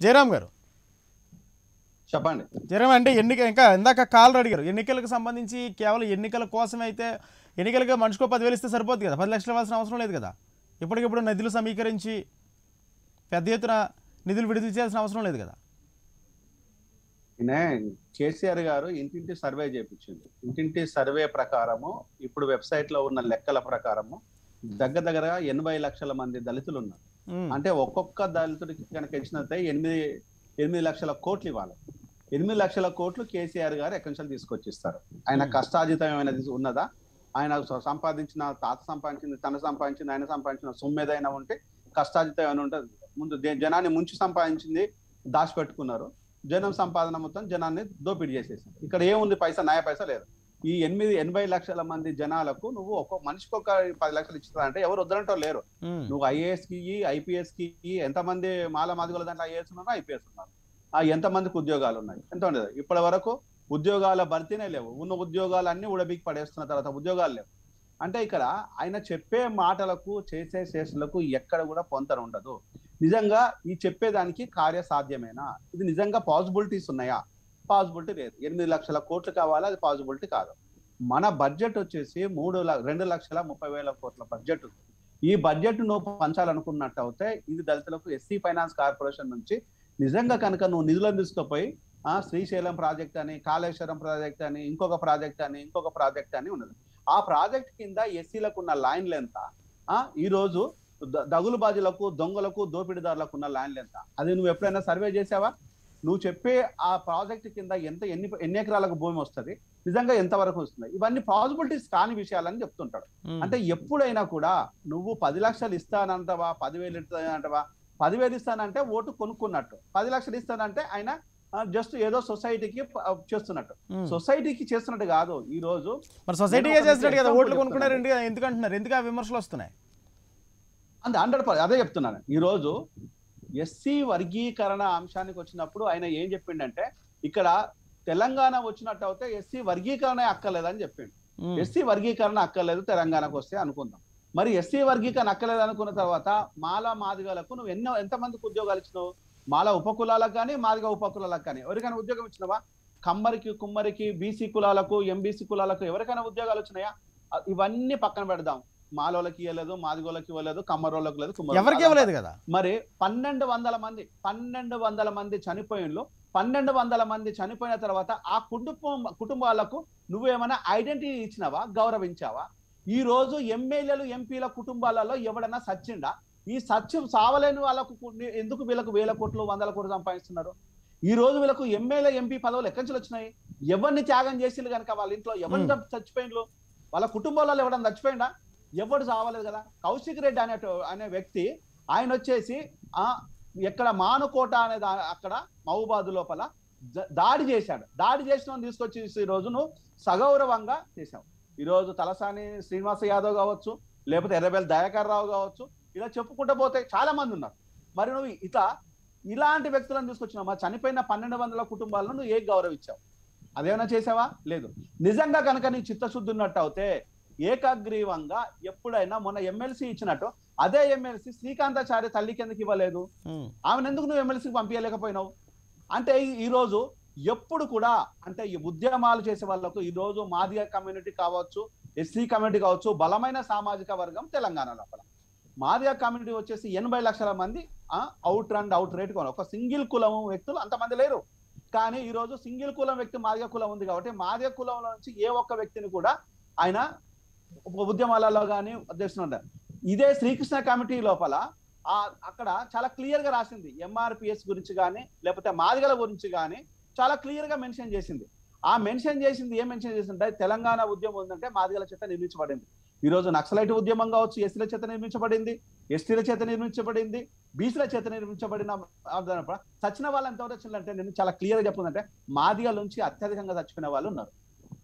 జయరామ్ గారు చెప్పండి జయరామ్ అంటే ఎన్నిక ఇంకా ఇందాక కాలర్ అడిగారు ఎన్నికలకు సంబంధించి కేవలం ఎన్నికల కోసమే అయితే ఎన్నికలకు మనిషికో పదివేలు ఇస్తే సరిపోతుంది కదా పది లక్షలు ఇవ్వాల్సిన అవసరం లేదు కదా ఇప్పటికిప్పుడు నిధులు సమీకరించి పెద్ద ఎత్తున నిధులు విడుదల చేయాల్సిన అవసరం లేదు కదా ఈయన కేసీఆర్ గారు ఇంటింటి సర్వే చేయించింది ఇంటింటి సర్వే ప్రకారము ఇప్పుడు వెబ్సైట్ లో ఉన్న లెక్కల ప్రకారము దగ్గర దగ్గరగా ఎనభై లక్షల మంది దళితులు ఉన్నారు ఉమ్, అంటే ఒక్కొక్క దళితుడికి కనుక ఇచ్చినట్టే ఎనిమిది ఎనిమిది లక్షల కోట్లు ఇవ్వాలి ఎనిమిది లక్షల కోట్లు కేసీఆర్ గారు ఎక్కడి నుంచి తీసుకొచ్చిస్తారు ఆయన Hmm. కష్టార్జితమైనది ఉన్నదా ఆయన స- సంపాదించిన తాత సంపాదించింది తన సంపాదించింది ఆయన సంపాదించిన సొమ్ము ఏదైనా ఉంటే కష్టార్జితం ఏమైనా ఉంటుంది ముందు దే- జనాన్ని ముంచి సంపాదించింది దాచిపెట్టుకున్నారు జనం సంపాదన మొత్తం జనాన్ని దోపిడీ చేసేసారు ఇక్కడ ఏముంది పైసా నాయ పైసా లేదు ఈ ఎనిమిది ఎనభై లక్షల మంది జనాలకు నువ్వు ఒక్కో మనిషికి ఒక పది లక్షలు ఇచ్చినా అంటే ఎవరు వద్దరంటో లేరు ఉమ్, నువ్వు ఐఏఎస్ కి ఐపీఎస్ కి ఎంతమంది మాల మాదిగల దాంట్లో ఐఏఎస్ ఉన్నారు ఐపీఎస్ ఉన్నారు ఆ ఎంతమందికి ఉద్యోగాలు ఉన్నాయి ఎంత ఉండదు ఇప్పటి వరకు ఉద్యోగాల భర్తీనే లేవు ఉన్న ఉద్యోగాలన్నీ ఉడబీకి పడేస్తున్న తర్వాత ఉద్యోగాలు లేవు అంటే ఇక్కడ ఆయన చెప్పే మాటలకు చేసే శేషులకు ఎక్కడ కూడా పొంతన ఉండదు నిజంగా ఈ చెప్పేదానికి కార్యసాధ్యమేనా ఇది నిజంగా పాసిబిలిటీస్ ఉన్నాయా పాసిబిలిటీ లేదు ఎనిమిది లక్షల కోట్లు కావాలా అది పాసిబిలిటీ కాదు మన బడ్జెట్ వచ్చేసి మూడు ల- రెండు లక్షల ముప్పై వేల కోట్ల బడ్జెట్ ఉంది ఈ బడ్జెట్ నువ్వు పంచాలనుకున్నట్టు అయితే ఇది దళితులకు ఎస్సీ ఫైనాన్స్ కార్పొరేషన్ నుంచి నిజంగా కనుక నువ్వు నిధులను తీసుకుపోయి ఆ శ్రీశైలం ప్రాజెక్ట్ అని కాళేశ్వరం ప్రాజెక్ట్ అని ఇంకొక ప్రాజెక్ట్ అని ఇంకొక ప్రాజెక్ట్ అని ఉన్నది ఆ ప్రాజెక్ట్ కింద ఎస్సీలకు ఉన్న లైన్లు ఎంత ఆ ఈ రోజు ద- దగులుబాజులకు దొంగలకు దోపిడీదారులకు ఉన్న లైన్లు ఎంత అది నువ్వు ఎప్పుడైనా సర్వే చేసావా నువ్వు చెప్పే ఆ ప్రాజెక్ట్ కింద ఎంత ఎన్ని ఎన్ని ఎకరాలకు భూమి వస్తుంది నిజంగా ఎంత వరకు వస్తుంది ఇవన్నీ పాసిబిలిటీస్ కాని విషయాలని చెప్తుంటాడు ఉమ్. అంటే ఎప్పుడైనా కూడా నువ్వు పది లక్షలు ఇస్తానంటవా పదివేలు ఇస్తానంటవా పదివేలు ఇస్తానంటే ఓటు కొనుక్కున్నట్టు పది లక్షలు ఇస్తానంటే ఆయన జస్ట్ ఏదో సొసైటీకి ప- చేస్తున్నట్టు ఉమ్. సొసైటీకి చేస్తున్నట్టు కాదు ఈ రోజు మరి సొసైటీగా నేను ఒక చేసినట్టు కదా example ఓట్లు కొనుక్కున్నారు చెప్తున్నాను. ఎందుకు ఎందుకు అంటున్నారు ఎందుకు ఆ విమర్శలు వస్తున్నాయి అంతే హండ్రెడ్ అదే చెప్తున్నాను ఈ రోజు ఎస్సీ వర్గీకరణ అంశానికి వచ్చినప్పుడు ఆయన ఏం చెప్పిండంటే ఇక్కడ తెలంగాణ వచ్చినట్టు అయితే ఎస్సీ వర్గీకరణ అక్కర్లేదని చెప్పిండు ఉమ్, ఎస్సీ వర్గీకరణ అక్కర్లేదు తెలంగాణకు వస్తే అనుకుందాం మరి ఎస్సీ వర్గీకరణ అక్కర్లేదు అనుకున్న తర్వాత మాల మాదిగలకు నువ్వు ఎన్నో ఎంతమందికి ఉద్యోగాలు ఇచ్చినావు మాల ఉపకులాలకు కానీ మాదిగ ఉపకులాలకు కానీ ఎవరికైనా ఉద్యోగం ఇచ్చినావా కమ్మరికి కుమ్మరికి బీసీ కులాలకు ఎంబీసీ కులాలకు ఎవరికైనా ఉద్యోగాలు వచ్చినాయా అ- ఇవన్నీ పక్కన పెడదాం మాలోళ్ళకి ఇవ్వలేదు మాదిగోళ్ళకి ఇవ్వలేదు కమ్మరోళ్ళకి లేదు కుమ్మరోళ్ళకి ఎవరికి ఇవ్వలేదు కదా మరి పన్నెండు వందల మంది పన్నెండు వందల మంది చనిపోయినలో పన్నెండు వందల మంది చనిపోయిన తర్వాత ఆ కుటుంబం కుటుంబాలకు నువ్వేమైనా ఐడెంటిటీ ఇచ్చినావా గౌరవించావా ఈ రోజు ఎమ్మెల్యేలు ఎంపీల కుటుంబాలలో ఎవడన్నా సచ్చిండా ఈ సత్యం సావలేని వాళ్ళకు కు- ఎందుకు వీళ్ళకు వేల కోట్లు వందల కోట్లు సంపాదిస్తున్నారు ఈ రోజు వీళ్ళకు ఎమ్మెల్యే ఎంపీ పదవులు ఎక్కడి నుంచి వచ్చినాయి ఎవరిని త్యాగం చేసిండ్రు కనుక వాళ్ళ ఇంట్లో ఎవరిని Hmm. చచ్చిపోయిండ్రు వాళ్ళ కుటుంబాలలో ఎవడన్నా చచ్చిపోయిందా ఎవడు చావలేదు కదా కౌశిక్ రెడ్డి అనే అనే వ్యక్తి ఆయన వచ్చేసి ఆ ఎక్కడ మానుకోట అనే దా- అక్కడ మహబూబాద్ లోపల జ- దాడి చేశాడు దాడి చేసిన వాడిని తీసుకొచ్చి ఈ రోజును సగౌరవంగా చేశావు ఈ రోజు తలసాని శ్రీనివాస యాదవ్ కావచ్చు లేకపోతే ఎర్రబెల్లి దయాకర్ రావు కావచ్చు ఇలా చెప్పుకుంటూ పోతే చాలా మంది ఉన్నారు మరి నువ్వు ఇత ఇలాంటి వ్యక్తులను తీసుకొచ్చినావు మా చనిపోయిన పన్నెండు వందల కుటుంబాలను నువ్వు ఏ గౌరవించావు అదేమైనా చేసావా లేదు నిజంగా కనుక నీ చిత్తశుద్ధి ఉన్నట్టు అయితే ఏకగ్రీవంగా ఎప్పుడైనా మొన్న ఎమ్మెల్సీ ఇచ్చినట్టు అదే ఎమ్మెల్సీ శ్రీకాంతాచార్య తల్లికి ఎందుకు ఇవ్వలేదు ఉమ్, ఆమెను ఎందుకు నువ్వు ఎమ్మెల్సీకి పంపించలేకపోయినావు అంటే ఈ- ఈ రోజు ఎప్పుడు కూడా అంటే ఈ ఉద్యమాలు చేసే వాళ్ళకు ఈ రోజు మాదిగ కమ్యూనిటీ కావచ్చు ఎస్సీ కమ్యూనిటీ కావచ్చు బలమైన సామాజిక వర్గం తెలంగాణ లోపల మాదిగ కమ్యూనిటీ వచ్చేసి ఎనభై లక్షల మంది అవుట్ అండ్ అవుట్ రేట్ కొన ఒక సింగిల్ కులం వ్యక్తులు అంతమంది లేరు కానీ ఈ రోజు సింగిల్ కులం వ్యక్తి మాదిగ కులం ఉంది కాబట్టి మాదిగ కులంలో నుంచి ఏ ఒక్క వ్యక్తిని కూడా ఆయన ఉ- ఉద్యమాలలో కానీ చేస్తున్నారు ఇదే శ్రీకృష్ణ కమిటీ లోపల ఆ అక్కడ చాలా క్లియర్ గా రాసింది ఎంఆర్పిఎస్ గురించి కానీ లేకపోతే మాదిగల గురించి కానీ చాలా క్లియర్ గా మెన్షన్ చేసింది ఆ మెన్షన్ చేసింది ఏం మెన్షన్ చేసిందంటే తెలంగాణ ఉద్యమం ఉందంటే మాదిగల చేత నిర్మించబడింది ఈ రోజు నక్సలైట్ ఉద్యమం కావచ్చు ఎస్సీల చేత నిర్మించబడింది ఎస్టీల చేత నిర్మించబడింది బీసీల చేత నిర్మించబడిన ఆ, చచ్చిన వాళ్ళు ఎంతవరకు వచ్చిందంటే నేను చాలా క్లియర్ గా చెప్తుందంటే మాదిగల నుంచి అత్యధికంగా చచ్చిపోయిన వాళ్ళు ఉన్నారు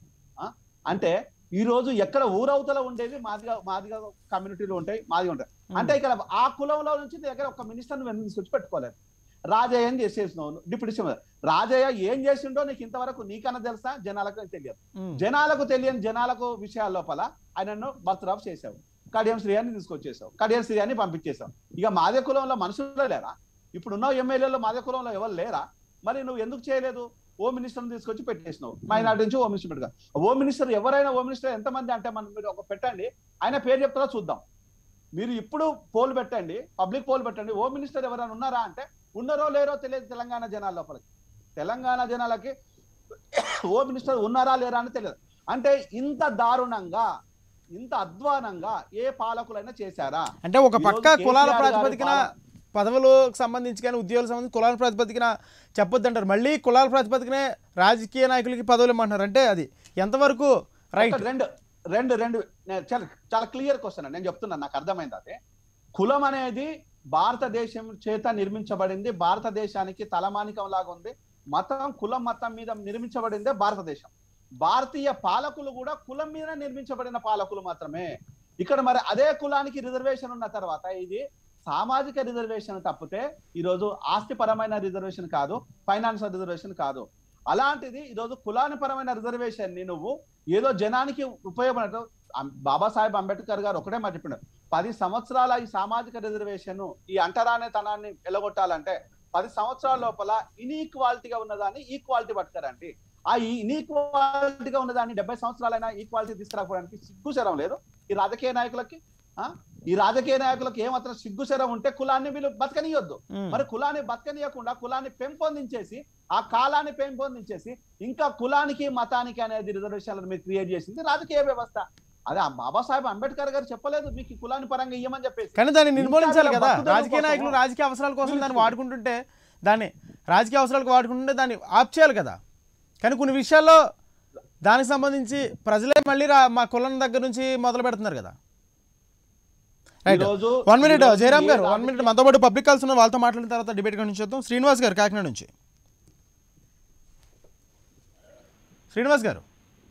ఆ? అంటే ఈ రోజు ఎక్కడ ఊరవతల ఉండేవి మాదిగ మాదిగ కమ్యూనిటీలు ఉంటాయి మాదిగ ఉంటాయి అంటే ఇక్కడ ఆ కులంలో నుంచి నీ దగ్గర ఒక మినిస్టర్ నువ్వు ఎందుకు తీసుకొచ్చి పెట్టుకోలేదు రాజయ్య అని చేసేసినావు డిప్యూటీ సీఎం రాజయ్య ఏం చేసిండో నీకు ఇంతవరకు నీకన్నా తెలుసా జనాలకు తెలియదు ఉమ్, జనాలకు తెలియని జనాలకు విషయాల లోపల ఆయనను బర్తరఫ్ చేసావు కడియం శ్రీయాన్ని తీసుకొచ్చేసావు కడియం శ్రీయాన్ని పంపించేసావు ఇక మాదే కులంలో మనుషులే లేరా ఇప్పుడున్న ఎమ్మెల్యేలు మాదే కులంలో ఎవరు లేరా మరి నువ్వు ఎందుకు చేయలేదు హోమ్ మినిస్టర్ తీసుకొచ్చి పెట్టేసినావు మైనార్టీ నుంచి హోమ్ మినిస్టర్ పెట్టుగా హోమ్ మినిస్టర్ ఎవరైనా హోమ్ మినిస్టర్ ఎంతమంది అంటే మనం మీరు ఒక పెట్టండి ఆయన పేరు చెప్తారో చూద్దాం మీరు ఇప్పుడు పోల్ పెట్టండి పబ్లిక్ పోల్ పెట్టండి హోమ్ మినిస్టర్ ఎవరైనా ఉన్నారా అంటే ఉన్నారో లేరో తెలియదు తెలంగాణ జనాల లోపలికి తెలంగాణ జనాలకి హోమ్ మినిస్టర్ ఉన్నారా లేరా అని తెలియదు అంటే ఇంత దారుణంగా ఇంత అధ్వానంగా ఏ పాలకులైనా చేశారా అంటే ఒక ఈరోజు పక్క కులాల కేసీఆర్ గారి ప్రాతిపదికన పాలన- పదవులకు సంబంధించి కానీ ఉద్యోగాలకు సంబంధించి కులాల ప్రాతిపదికన చెప్పొద్దంటారు మళ్ళీ కులాల ప్రాతిపదికనే రాజకీయ నాయకులకి పదవులు ఇమ్మంటున్నారు అంటే అది ఎంతవరకు రైట్ ఒక రెండు రెండు రెండు నేను చాలా చాలా క్లియర్ క్వశ్చన్ నేను చెప్తున్నాను నాకు అర్థమైంది అదే కులం అనేది భారతదేశం చేత నిర్మించబడింది భారతదేశానికి తలమానికం లాగా ఉంది మతం కులం మతం మీద నిర్మించబడిందే భారతదేశం భారతీయ పాలకులు కూడా కులం మీద నిర్మించబడిన పాలకులు మాత్రమే ఇక్కడ మరి అదే కులానికి రిజర్వేషన్ ఉన్న తర్వాత ఇది సామాజిక రిజర్వేషన్ తప్పితే ఈరోజు ఆస్తిపరమైన రిజర్వేషన్ కాదు ఫైనాన్షియల్ రిజర్వేషన్ కాదు అలాంటిది ఈరోజు కులాని పరమైన రిజర్వేషన్ ని నువ్వు ఏదో జనానికి ఉపయోగపడటం అం- బాబాసాహెబ్ అంబేద్కర్ గారు ఒకటే మాట చెప్పాడు పది సంవత్సరాల ఈ సామాజిక రిజర్వేషన్ ఈ అంటరానితనాన్ని ఎలగొట్టాలంటే పది సంవత్సరాల లోపల ఇన్ఈక్వాలిటీగా ఉన్నదాన్ని ఈక్వాలిటీ పట్టుకరండి ఆ ఇన్ఈక్వాలిటీగా ఉన్నదాన్ని డెబ్బై సంవత్సరాలైనా ఈక్వాలిటీ తీసుకురాకపోవడానికి సిగ్గుశరం లేదు ఈ రాజకీయ నాయకులకి ఆ? ఈ రాజకీయ నాయకులకు ఏమాత్రం సిగ్గుశరం ఉంటే కులాన్ని వీళ్ళు బతకనియొద్దు మరి కులాన్ని బతకనీయకుండా కులాన్ని పెంపొందించేసి ఆ కాలాన్ని పెంపొందించేసి ఇంకా కులానికి మతానికి అనేది రిజర్వేషన్లను మీరు క్రియేట్ చేసింది రాజకీయ వ్యవస్థ అదే ఆ బాబాసాహెబ్ అంబేద్కర్ గారు చెప్పలేదు మీకు ఈ కులాన్ని పరంగా ఇయ్యమని చెప్పేసి కానీ దాన్ని నిర్మూలించాలి ఇంకా కదా బతుకుదెరువు రాజకీయ కోసము నాయకులు రాజకీయ అవసరాల కోసం దాన్ని వీళ్ళు- వాడుకుంటుంటే దాన్ని రాజకీయ అవసరాలకు వాడుకుంటుంటే దాన్ని ఆప్ చేయాలి కదా కానీ కొన్ని విషయాల్లో దానికి సంబంధించి ప్రజలే మళ్ళీ రా మా కులం దగ్గర నుంచి మొదలు పెడుతున్నారు కదా రైట్ ఈరోజు వన్ మినిట్ ఈరోజు జయరామ్ ఏ గారు వన్ రాజకీయ- మినిట్ మనతో పాటు పబ్లిక్ కాల్స్ ఉన్న వాళ్ళతో మాట్లాడిన తర్వాత డిబేట్ నుంచి చూద్దాం శ్రీనివాస్ గారు కాకినాడ నుంచి శ్రీనివాస్ గారు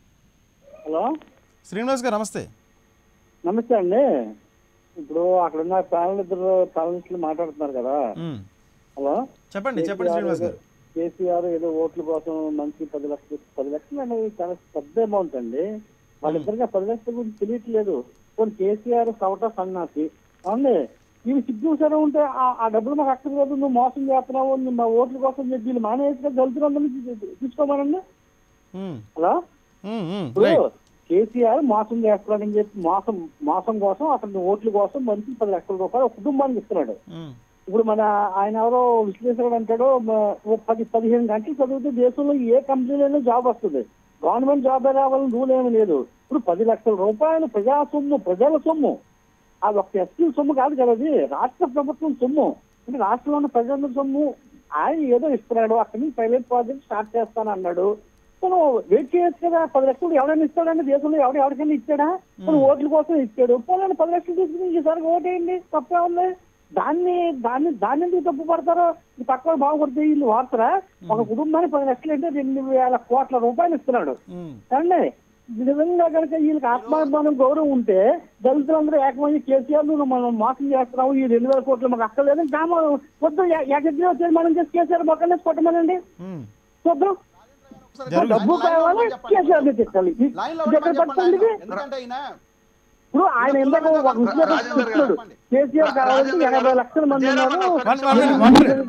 హలో శ్రీనివాస్ గారు నమస్తే నమస్తే అండి ఇప్పుడు అక్కడ ఉన్న ప్యానల్ ఇద్దరు ప్యానలిస్టులు మాట్లాడుతున్నారు కదా మ్మ్. హలో చెప్పండి చెప్పండి శ్రీనివాస్ గారు కేసీఆర్ ఏదో ఓట్ల కోసం మంచి పది లక్షలు పది లక్షలు అనేది చాలా పెద్ద అమౌంట్ అండి వాళ్ళిద్దరికి ఆ పది లక్షల గురించి తెలియట్లేదు కొన్ని కేసీఆర్ సవట సన్నాసి అవునండి ఇవి సిగ్గు సరే ఉంటే ఆ- ఆ డబ్బులు మాకు అక్కర్లేదు నువ్వు మోసం చేస్తున్నావు నువ్వు మా ఓట్ల కోసం చెప్పి వీళ్ళు మానేసి దళితులందరినీ తీసుకోమనండి మ్మ్. హలో మ్మ్, మ్మ్. ఇప్పుడు రైట్ కేసీఆర్ మోసం చేస్తున్నాడని చెప్పి మోసం మోసం కోసం అతని ఓట్ల కోసం మంచి పది లక్షల రూపాయలు ఒక కుటుంబానికి ఇస్తున్నాడు మ్మ్. ఇప్పుడు మన ఆయన ఎవరో విశ్లేషకుడు అంటాడు మ- ఓ పది పదిహేను గంటలు చదివితే దేశంలో ఏ కంపెనీలోనే జాబ్ వస్తుంది గవర్నమెంట్ జాబ్ రావాలని రూల్ ఏమీ లేదు ఇప్పుడు పది లక్షల రూపాయలు ప్రజా సొమ్ము ప్రజల సొమ్ము అది ఒక ఎస్టీ సొమ్ము కాదు కదా అది రాష్ట్ర ప్రభుత్వం సొమ్ము అంటే రాష్ట్రంలో ఉన్న ప్రజల సొమ్ము ఆయన ఏదో ఇస్తున్నాడు అక్కడి నుంచి పైలట్ ప్రాజెక్ట్ స్టార్ట్ చేస్తాను అన్నాడు మనం వెయిట్ చేయొచ్చు కదా పది లక్షలు ఎవరైనా ఇస్తాడండి దేశంలో ఎవరు ఎవరికైనా ఇచ్చాడా మనం ఓట్ల కోసం ఇచ్చాడు పోనీ పది లక్షలు తీసుకుని ఈసారి ఓటేయండి తప్పే ఉంది దాన్ని దాన్ని దాన్ని ఎందుకు తప్పు పడతారో ఈ పక్కన బాగుపడితే వీళ్ళు వాడతారా ఒక కుటుంబానికి పది లక్షలు అంటే రెండు వేల కోట్ల రూపాయలు ఇస్తున్నాడు మ్మ్. అండి నిజంగా కనుక వీళ్ళకి ఆత్మాభిమానం గౌరవం ఉంటే దళితులందరూ ఏకమయ్యి కేసీఆర్ నువ్వు మనం మోసం చేస్తున్నావు ఈ రెండు వేల కోట్లు మాకు అక్కర్లేదు గ్రామం వద్దు ఏకగ్రీవ తీర్మానం చేసి కేసీఆర్ మొక్కలు కొట్టమనండి మ్మ్. చూద్దాం జరుగుతుంది. డబ్బు కావాలి కేసీఆర్ ని తెచ్చాలి ఇది లైన్ లో ఎక్కడ ఉండమని చెప్పండి పడుతుంది ఆయన. ఎందుకంటే ఈయన ఇప్పుడు ఆయన ఎందుకు ఒక విషయం చెప్తున్నాడు కేసీఆర్ కావాలంటే ఎనభై లక్షల మంది ఉన్నారు one one minute one minute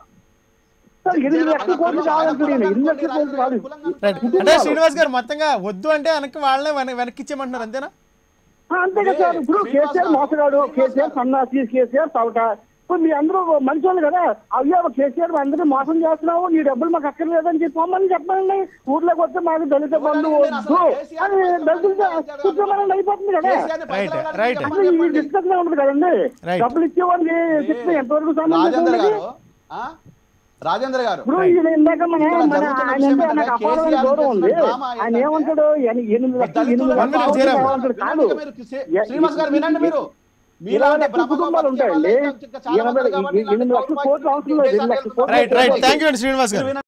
sir ఎనిమిది లక్షల కోట్లు కావాలంటాడు ఈయన ఎనిమిది లక్షల కోట్లు కాదు రైట్ అంటే శ్రీనివాస్ గారు మొత్తంగా వద్దు అంటే వెనక్కి వాళ్ళనే వెన- వెనక్కి ఇచ్చేయమంటున్నారు అంతేనా ఆ, అంతే కదా సార్ ఇప్పుడు కేసీఆర్ మోసగాడు కేసీఆర్ సన్నాసి కేసీఆర్ చవట ఇప్పుడు మీ అందరూ మంచోళ్ళు కదా అయ్యో కేసీఆర్ అందరూ మోసం చేస్తున్నావు నీ డబ్బులు మాకు అక్కర్లేదని చెప్పి మమ్మల్ని చెప్పండి ఊర్లోకి వస్తే మాకు దళిత బంధు వద్దు అని దళితులతో కూర్చోమని అయిపోతుంది కదా రైట్, రైట్. అసలు ఈ డిస్కషన్ ఉంటుంది కదండి Right. డబ్బులు ఇచ్చేవాడికి చెప్తే ఎంతవరకు రాజేంద్ర సంబంధం గారు ఆ? రాజేంద్ర గారు ఇప్పుడు ఈయన ఇందాక మన ఇక్కడ మన జరుగుతున్న ఆయన విషయం అంటే ఏంటంటే నాకు అపారమైన కేసీఆర్ గౌరవం ఉంది చేస్తున్న డ్రామా ఆయన ఏంటంటే ఏమంటాడు ఎని- ఎనిమిది లక్షలు ఎనిమిది దళితులు వన్ మినిట్ లక్షలు జయరామ్. కావాలంటాడు కాదు వినండి మీరు శ్రీ- శ్రీనివాస్ గారు వినండి మీరు ఇరవై మీలాంటి లక్షల బ్రహ్మలో కుటుంబాలు బతికే ఉంటాయండి వాళ్ళే ఇంకా చాలా మంది ఎనభై కాబట్టి ఎనిమిది లక్షల కోట్లు అవసరం లేదు ఎనిమిది లక్షల కోట్లు రైట్ రైట్ థ్యాంక్ యూ అండి శ్రీనివాస్ గారు మీరు వినండి.